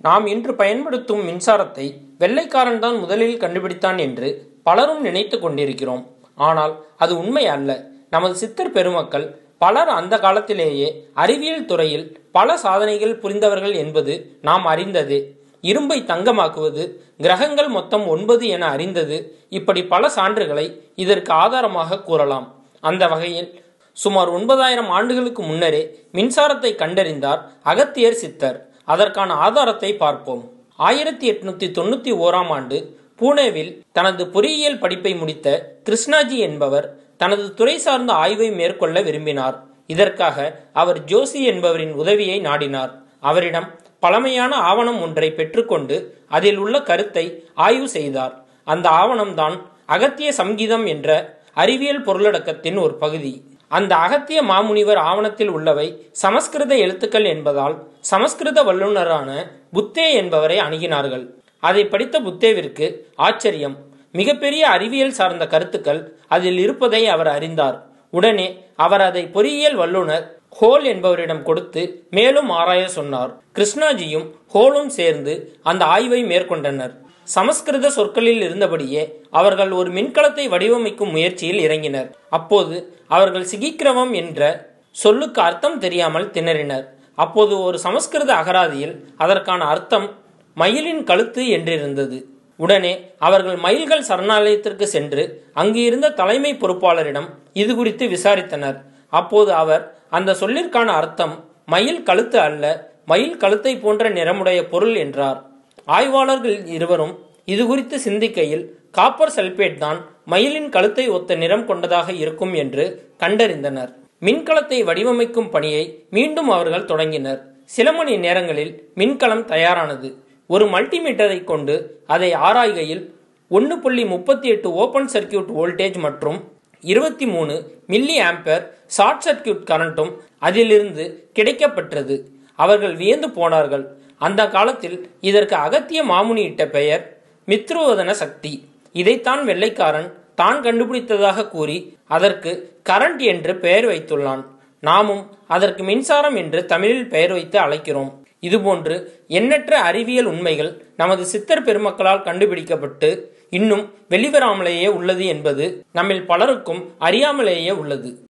நாம் இன்று பயன்படுத்தும் மின்சாரத்தை வெள்ளைக்காரன் தான் முதலில் கண்டுபிடித்தான் என்று பலரும் நினைத்து கொண்டிருக்கிறோம் ஆனால் அது உண்மை அல்ல நமது சித்தர் பெருமக்கள் பலர் அந்த காலத்திலேயே அறிவியல் துறையில் பல சாதனைகள் புரிந்தவர்கள் என்பது நாம் அறிந்ததே இரும்பை தங்கமாக்குவது கிரகங்கள் மொத்தம் ஒன்பது என அறிந்தது இப்படி பல சான்றுகளை இதற்கு ஆதாரமாக கூறலாம் அந்த வகையில் சுமார் ஒன்பதாயிரம் ஆண்டுகளுக்கு முன்னரே மின்சாரத்தை கண்டறிந்தார் அகத்தியர் சித்தர் அதற்கான ஆதாரத்தை பார்ப்போம் ஆயிரத்தி எட்நூத்தி தொண்ணூத்தி ஓராம் ஆண்டு பூனேவில் தனது பொறியியல் படிப்பை முடித்த கிருஷ்ணாஜி என்பவர் தனது துறை சார்ந்த ஆய்வை மேற்கொள்ள விரும்பினார் இதற்காக அவர் ஜோசி என்பவரின் உதவியை நாடினார் அவரிடம் பழமையான ஆவணம் ஒன்றை பெற்றுக்கொண்டு அதில் உள்ள கருத்தை ஆய்வு செய்தார் அந்த ஆவணம்தான் அகத்திய சங்கீதம் என்ற அறிவியல் பொருளடக்கத்தின் ஒரு பகுதி அந்த அகத்திய மாமுனிவர் ஆவணத்தில் உள்ளவை சமஸ்கிருத எழுத்துக்கள் என்பதால் சமஸ்கிருத வல்லுநரான புத்தே என்பவரை அணுகினார்கள் அதை படித்த புத்தேவிற்கு ஆச்சரியம் மிகப்பெரிய அறிவியல் சார்ந்த கருத்துக்கள் அதில் இருப்பதை அவர் அறிந்தார் உடனே அவர் அதை பொறியியல் வல்லுனர் ஹோல் என்பவரிடம் கொடுத்து மேலும் ஆராய சொன்னார் கிருஷ்ணாஜியும் ஹோலும் சேர்ந்து அந்த ஆய்வை மேற்கொண்டனர் சமஸ்கிருத சொற்களில் இருந்தபடியே அவர்கள் ஒரு மின்கலத்தை வடிவமைக்கும் முயற்சியில் இறங்கினர் அப்போது அவர்கள் சிகிக்கிரமம் என்ற சொல்லுக்கு அர்த்தம் தெரியாமல் திணறினர் அப்போது ஒரு சமஸ்கிருத அகராதியில் அதற்கான அர்த்தம் மயிலின் கழுத்து என்றிருந்தது உடனே அவர்கள் மயில்கள் சரணாலயத்திற்கு சென்று அங்கு இருந்த தலைமை பொறுப்பாளரிடம் இது குறித்து விசாரித்தனர் அப்போது அவர் அந்த சொல்லிற்கான அர்த்தம் மயில் கழுத்து அல்ல மயில் கழுத்தை போன்ற நிறமுடைய பொருள் என்றார் ஆய்வாளர்கள் இருவரும் இது குறித்து சிந்திக்கையில் காப்பர் சல்பேட் தான் மயிலின் கழுத்தை ஒத்த நிறம் கொண்டதாக இருக்கும் என்று கண்டறிந்தனர் மின்கலத்தை வடிவமைக்கும் பணியை மீண்டும் அவர்கள் தொடங்கினர் சில மணி நேரங்களில் மின்கலம் தயாரானது ஒரு மல்டிமீட்டரை கொண்டு அதை ஆராய்கையில் ஒன்று புள்ளி முப்பத்தி எட்டு ஓபன் சர்க்கியூட் வோல்டேஜ் மற்றும் இருபத்தி மூணு மில்லி ஆம்பர் ஷார்ட் சர்க்கியூட் கரண்ட்டும் அதிலிருந்து கிடைக்கப்பெற்றது அவர்கள் வியந்து போனார்கள் அந்த காலத்தில் இதற்கு அகத்திய மாமுனி இட்ட பெயர் மித்ருவதன சக்தி இதைத்தான் வெள்ளைக்காரன் தான் கண்டுபிடித்ததாக கூறி அதற்கு கரண்ட் என்று பெயர் வைத்துள்ளான் நாமும் அதற்கு மின்சாரம் என்று தமிழில் பெயர் வைத்து அழைக்கிறோம் இதுபோன்று எண்ணற்ற அறிவியல் உண்மைகள் நமது சித்தர் பெருமக்களால் கண்டுபிடிக்கப்பட்டு இன்னும் வெளிவராமலேயே உள்ளது என்பது நம்மில் பலருக்கும் அறியாமலேயே உள்ளது